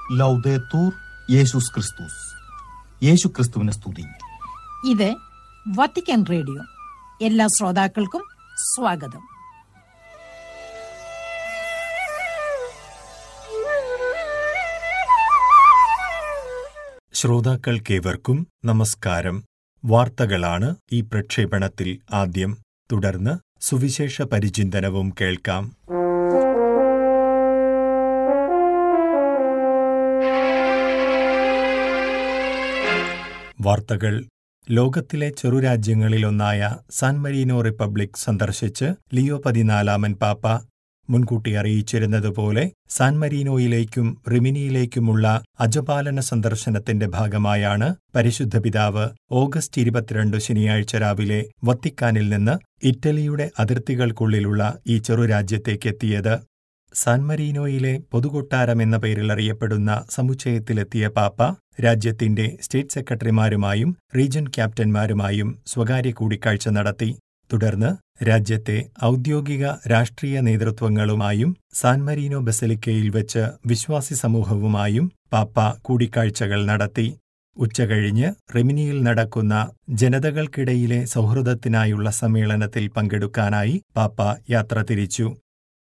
ലൗദേത്തൂർ യേശുസ് ക്രിസ്തുസ് യേശു ക്രിസ്തുവിനെ സ്തുതി ഇത് വത്തിക്കാൻ റേഡിയോ എല്ലാ ശ്രോതാക്കൾക്കും സ്വാഗതം ശ്രോതാക്കൾക്കേവർക്കും നമസ്കാരം വാർത്തകളാണ് ഈ പ്രക്ഷേപണത്തിൽ ആദ്യം തുടർന്ന് സുവിശേഷ പരിചിന്തനവും കേൾക്കാം വാർത്തകൾ ലോകത്തിലെ ചെറുരാജ്യങ്ങളിലൊന്നായ സാൻ മരീനോ റിപ്പബ്ലിക് സന്ദർശിച്ച് ലിയോ പതിനാലാമൻ പാപ്പ മുൻകൂട്ടി അറിയിച്ചിരുന്നതുപോലെ സാൻ മരീനോയിലേക്കും റിമിനിയിലേക്കുമുള്ള അജപാലന സന്ദർശനത്തിന്റെ ഭാഗമായാണ് പരിശുദ്ധ പിതാവ് ഓഗസ്റ്റ് ഇരുപത്തിരണ്ട് ശനിയാഴ്ച രാവിലെ വത്തിക്കാനിൽ നിന്ന് ഇറ്റലിയുടെ അതിർത്തികൾക്കുള്ളിലുള്ള ഈ ചെറുരാജ്യത്തേക്കെത്തിയത് സാൻ മരീനോയിലെ പൊതുകൊട്ടാരം എന്ന പേരിൽ അറിയപ്പെടുന്ന സമുച്ചയത്തിലെത്തിയ പാപ്പ രാജ്യത്തിന്റെ സ്റ്റേറ്റ് സെക്രട്ടറിമാരുമായും റീജൻ ക്യാപ്റ്റന്മാരുമായും സ്വകാര്യ കൂടിക്കാഴ്ച നടത്തി തുടർന്ന് രാജ്യത്തെ ഔദ്യോഗിക രാഷ്ട്രീയ നേതൃത്വങ്ങളുമായും സാൻ മരീനോ ബസലിക്കയിൽ വെച്ച് വിശ്വാസി സമൂഹവുമായും പാപ്പ കൂടിക്കാഴ്ചകൾ നടത്തി ഉച്ചകഴിഞ്ഞ് റിമിനിയിൽ നടക്കുന്ന ജനതകൾക്കിടയിലെ സൗഹൃദത്തിനായുള്ള സമ്മേളനത്തിൽ പങ്കെടുക്കാനായി പാപ്പ യാത്ര തിരിച്ചു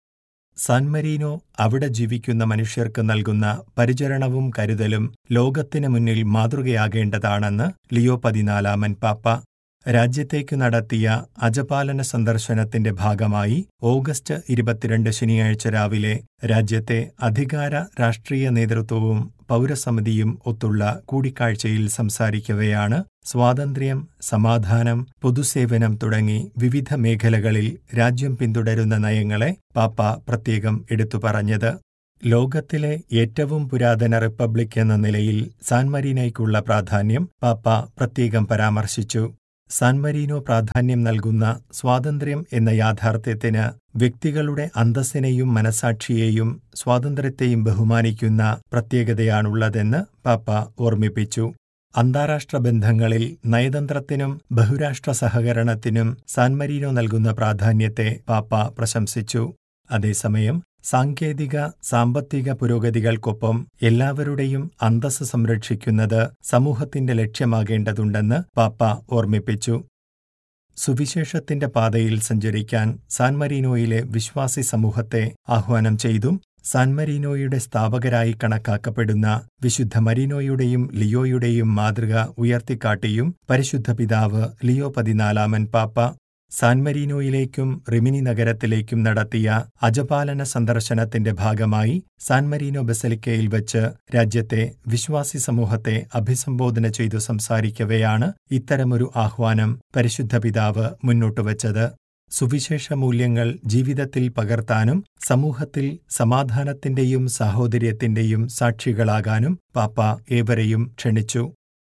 സാൻ മരീനോ അവിടെ ജീവിക്കുന്ന മനുഷ്യർക്ക് നൽകുന്ന പരിചരണവും കരുതലും ലോകത്തിന് മുന്നിൽ മാതൃകയാകേണ്ടതാണെന്ന് ലിയോ പതിനാലാമൻ പാപ്പ രാജ്യത്തേക്ക് നടത്തിയ അജപാലന സന്ദർശനത്തിന്റെ ഭാഗമായി ഓഗസ്റ്റ് ഇരുപത്തിരണ്ട് ശനിയാഴ്ച രാവിലെ രാജ്യത്തെ അധികാര രാഷ്ട്രീയ നേതൃത്വവും പൗരസമിതിയും ഒത്തുള്ള കൂടിക്കാഴ്ചയിൽ സംസാരിക്കവെയാണ് സ്വാതന്ത്ര്യം സമാധാനം പൊതുസേവനം തുടങ്ങി വിവിധ മേഖലകളിൽ രാജ്യം പിന്തുടരുന്ന നയങ്ങളെ പാപ്പ പ്രത്യേകം എടുത്തു പറഞ്ഞത് ലോകത്തിലെ ഏറ്റവും പുരാതന റിപ്പബ്ലിക് എന്ന നിലയിൽ സാൻമരീനയ്ക്കുള്ള പ്രാധാന്യം പാപ്പ പ്രത്യേകം പരാമർശിച്ചു സാൻമരീനോ പ്രാധാന്യം നൽകുന്ന സ്വാതന്ത്ര്യം എന്ന യാഥാർത്ഥ്യത്തിന് വ്യക്തികളുടെ അന്തസ്സിനെയും മനസാക്ഷിയെയും സ്വാതന്ത്ര്യത്തെയും ബഹുമാനിക്കുന്ന പ്രത്യേകതയാണുള്ളതെന്ന് പാപ്പ ഓർമ്മിപ്പിച്ചു അന്താരാഷ്ട്ര ബന്ധങ്ങളിൽ നയതന്ത്രത്തിനും ബഹുരാഷ്ട്ര സഹകരണത്തിനും സാൻമരീനോ നൽകുന്ന പ്രാധാന്യത്തെ പാപ്പ പ്രശംസിച്ചു അതേസമയം സാങ്കേതിക സാമ്പത്തിക പുരോഗതികൾക്കൊപ്പം എല്ലാവരുടെയും അന്തസ് സംരക്ഷിക്കുന്നത് സമൂഹത്തിന്റെ ലക്ഷ്യമാകേണ്ടതുണ്ടെന്ന് പാപ്പ ഓർമ്മിപ്പിച്ചു സുവിശേഷത്തിന്റെ പാതയിൽ സഞ്ചരിക്കാൻ സാൻമരീനോയിലെ വിശ്വാസി സമൂഹത്തെ ആഹ്വാനം ചെയ്തും സാൻമരീനോയുടെ സ്ഥാപകരായി കണക്കാക്കപ്പെടുന്ന വിശുദ്ധ മരീനോയുടെയും ലിയോയുടെയും മാതൃക ഉയർത്തിക്കാട്ടിയും പരിശുദ്ധ പിതാവ് ലിയോ പതിനാലാമൻ പാപ്പ സാൻമരീനോയിലേക്കും റിമിനി നഗരത്തിലേക്കും നടത്തിയ അജപാലന സന്ദർശനത്തിന്റെ ഭാഗമായി സാൻമരീനോ ബസലിക്കയിൽ വച്ച് രാജ്യത്തെ വിശ്വാസി സമൂഹത്തെ അഭിസംബോധന ചെയ്തു സംസാരിക്കവെയാണ് ഇത്തരമൊരു ആഹ്വാനം പരിശുദ്ധ പിതാവ് മുന്നോട്ടുവച്ചത് സുവിശേഷ മൂല്യങ്ങൾ ജീവിതത്തിൽ പകർത്താനും സമൂഹത്തിൽ സമാധാനത്തിന്റെയും സാഹോദര്യത്തിന്റെയും സാക്ഷികളാകാനും പാപ്പ ഏവരെയും ക്ഷണിച്ചു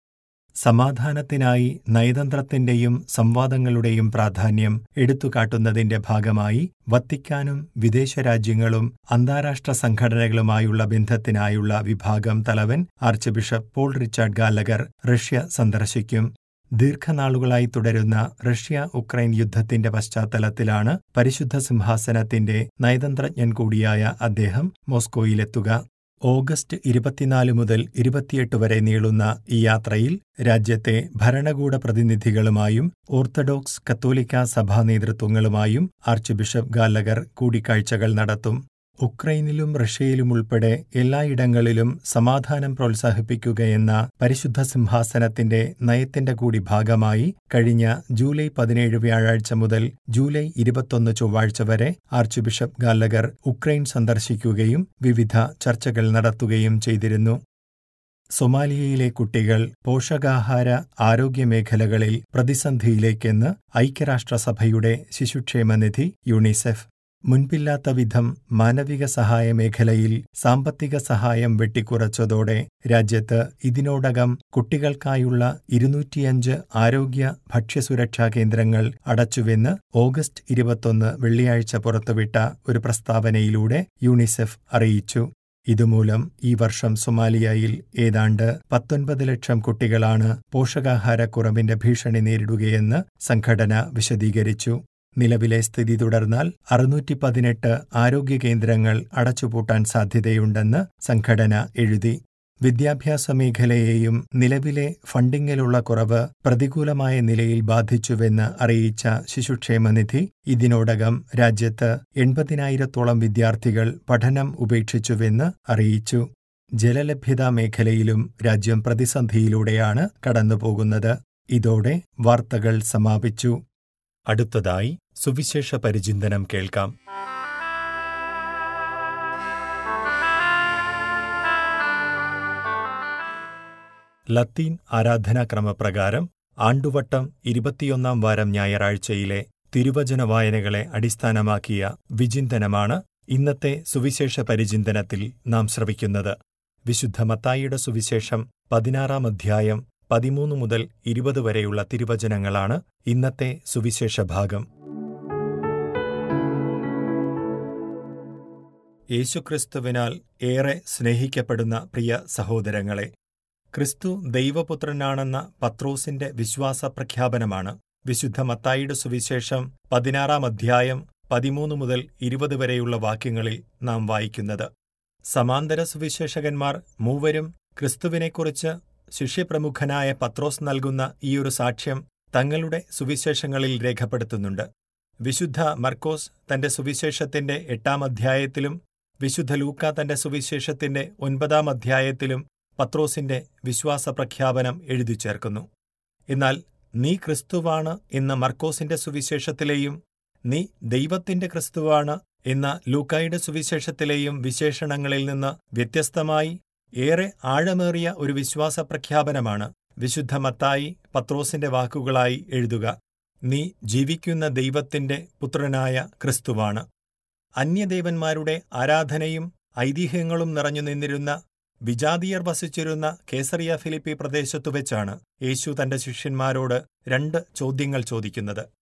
സമാധാനത്തിനായി നയതന്ത്രത്തിന്റെയും സംവാദങ്ങളുടെയും പ്രാധാന്യം എടുത്തുകാട്ടുന്നതിന്റെ ഭാഗമായി വത്തിക്കാനും വിദേശ രാജ്യങ്ങളും അന്താരാഷ്ട്ര സംഘടനകളുമായുള്ള ബന്ധത്തിനായുള്ള വിഭാഗം തലവൻ archbishop Paul Richard Gallagher Russia സന്ദർശിക്കും ദീർഘനാളുകളായി തുടരുന്ന റഷ്യ ഉക്രൈൻ യുദ്ധത്തിന്റെ പശ്ചാത്തലത്തിലാണ് പരിശുദ്ധ സിംഹാസനത്തിന്റെ നയതന്ത്രജ്ഞൻ കൂടിയായ അദ്ദേഹം മോസ്കോയിലെത്തുക ഓഗസ്റ്റ് ഇരുപത്തിനാല് മുതൽ ഇരുപത്തിയെട്ട് വരെ നീളുന്ന ഈ യാത്രയിൽ രാജ്യത്തെ ഭരണകൂട പ്രതിനിധികളുമായും ഓർത്തഡോക്സ് കത്തോലിക്ക സഭാ നേതൃത്വങ്ങളുമായും ആർച്ച് ബിഷപ്പ് ഗാലഗർ കൂടിക്കാഴ്ചകൾ നടത്തും ഉക്രൈനിലും റഷ്യയിലും ഉൾപ്പെടെ എല്ലായിടങ്ങളിലും സമാധാനം പ്രോത്സാഹിപ്പിക്കുകയെന്ന പരിശുദ്ധ സിംഹാസനത്തിന്റെ നയത്തിന്റെ കൂടി ഭാഗമായി കഴിഞ്ഞ ജൂലൈ പതിനേഴ് വ്യാഴാഴ്ച മുതൽ ജൂലൈ ഇരുപത്തൊന്ന് ചൊവ്വാഴ്ച വരെ ആർച്ച് ബിഷപ്പ് ഗാലഗർ ഉക്രൈൻ സന്ദർശിക്കുകയും വിവിധ ചർച്ചകൾ നടത്തുകയും ചെയ്തിരുന്നു സൊമാലിയയിലെ കുട്ടികൾ പോഷകാഹാര ആരോഗ്യ മേഖലകളിൽ പ്രതിസന്ധിയിലേക്കെന്ന് ഐക്യരാഷ്ട്രസഭയുടെ ശിശുക്ഷേമനിധി യൂണിസെഫ് മുൻപില്ലാത്ത വിധം മാനവിക സഹായ മേഖലയിൽ സാമ്പത്തിക സഹായം വെട്ടിക്കുറച്ചതോടെ രാജ്യത്ത് ഇതിനോടകം കുട്ടികൾക്കായുള്ള ഇരുന്നൂറ്റിയഞ്ച് ആരോഗ്യ ഭക്ഷ്യസുരക്ഷാ കേന്ദ്രങ്ങൾ അടച്ചുവെന്ന് ഓഗസ്റ്റ് ഇരുപത്തൊന്ന് വെള്ളിയാഴ്ച പുറത്തുവിട്ട ഒരു പ്രസ്താവനയിലൂടെ യൂണിസെഫ് അറിയിച്ചു ഇതുമൂലം ഈ വർഷം സൊമാലിയയിൽ ഏതാണ്ട് പത്തൊൻപത് ലക്ഷം കുട്ടികളാണ് പോഷകാഹാരക്കുറവിന്റെ ഭീഷണി നേരിടുകയെന്ന് സംഘടന വിശദീകരിച്ചു നിലവിലെ സ്ഥിതി തുടർന്നാൽ അറുന്നൂറ്റി പതിനെട്ട് ആരോഗ്യ കേന്ദ്രങ്ങൾ അടച്ചുപൂട്ടാൻ സാധ്യതയുണ്ടെന്ന് സംഘടന എഴുതി വിദ്യാഭ്യാസ മേഖലയെയും നിലവിലെ ഫണ്ടിങ്ങിലുള്ള കുറവ് പ്രതികൂലമായ നിലയിൽ ബാധിച്ചുവെന്ന് അറിയിച്ച ശിശുക്ഷേമനിധി ഇതിനോടകം രാജ്യത്ത് എൺപതിനായിരത്തോളം വിദ്യാർത്ഥികൾ പഠനം ഉപേക്ഷിച്ചുവെന്ന് അറിയിച്ചു ജലലഭ്യതാ മേഖലയിലും രാജ്യം പ്രതിസന്ധിയിലൂടെയാണ് കടന്നുപോകുന്നത് ഇതോടെ വാർത്തകൾ സമാപിച്ചു അടുത്തതായി സുവിശേഷ പരിചിന്തനം കേൾക്കാം ലത്തീൻ ആരാധനാക്രമപ്രകാരം ആണ്ടുവട്ടം ഇരുപത്തിയൊന്നാം വാരം ഞായറാഴ്ചയിലെ തിരുവചന വായനകളെ അടിസ്ഥാനമാക്കിയ വിചിന്തനമാണ് ഇന്നത്തെ സുവിശേഷ പരിചിന്തനത്തിൽ നാം ശ്രവിക്കുന്നത് വിശുദ്ധ മത്തായിയുടെ സുവിശേഷം പതിനാറാം അധ്യായം പതിമൂന്ന് മുതൽ ഇരുപത് വരെയുള്ള തിരുവചനങ്ങളാണ് ഇന്നത്തെ സുവിശേഷ ഭാഗം യേശുക്രിസ്തുവിനാൽ ഏറെ സ്നേഹിക്കപ്പെടുന്ന പ്രിയ സഹോദരങ്ങളെ ക്രിസ്തു ദൈവപുത്രനാണെന്ന പത്രോസിന്റെ വിശ്വാസ പ്രഖ്യാപനമാണ് വിശുദ്ധ മത്തായിയുടെ സുവിശേഷം പതിനാറാം അധ്യായം പതിമൂന്ന് മുതൽ ഇരുപത് വരെയുള്ള വാക്യങ്ങളിൽ നാം വായിക്കുന്നത് സമാന്തര സുവിശേഷകന്മാർ മൂവരും ക്രിസ്തുവിനെക്കുറിച്ച് ശിഷ്യപ്രമുഖനായ പത്രോസ് നൽകുന്ന ഈയൊരു സാക്ഷ്യം തങ്ങളുടെ സുവിശേഷങ്ങളിൽ രേഖപ്പെടുത്തുന്നുണ്ട് വിശുദ്ധ മർക്കോസ് തന്റെ സുവിശേഷത്തിന്റെ എട്ടാം അധ്യായത്തിലും വിശുദ്ധ ലൂക്ക തന്റെ സുവിശേഷത്തിന്റെ ഒൻപതാം അധ്യായത്തിലും പത്രോസിന്റെ വിശ്വാസ പ്രഖ്യാപനം എഴുതി ചേർക്കുന്നു എന്നാൽ നീ ക്രിസ്തുവാണ് എന്ന മർക്കോസിന്റെ സുവിശേഷത്തിലെയും നീ ദൈവത്തിന്റെ ക്രിസ്തുവാണ് എന്ന ലൂക്കായുടെ സുവിശേഷത്തിലെയും വിശേഷണങ്ങളിൽ നിന്ന് വ്യത്യസ്തമായി ഏറെ ആഴമേറിയ ഒരു വിശ്വാസ പ്രഖ്യാപനമാണ് വിശുദ്ധ മത്തായി പത്രോസിന്റെ വാക്കുകളായി എഴുതുക നീ ജീവിക്കുന്ന ദൈവത്തിന്റെ പുത്രനായ ക്രിസ്തുവാണ് അന്യദേവന്മാരുടെ ആരാധനയും ഐതിഹ്യങ്ങളും നിറഞ്ഞു നിന്നിരുന്ന വിജാതീയർ വസിച്ചിരുന്ന കേസറിയ ഫിലിപ്പി പ്രദേശത്തു വെച്ചാണ് യേശു തന്റെ ശിഷ്യന്മാരോട് രണ്ട് ചോദ്യങ്ങൾ ചോദിക്കുന്നത്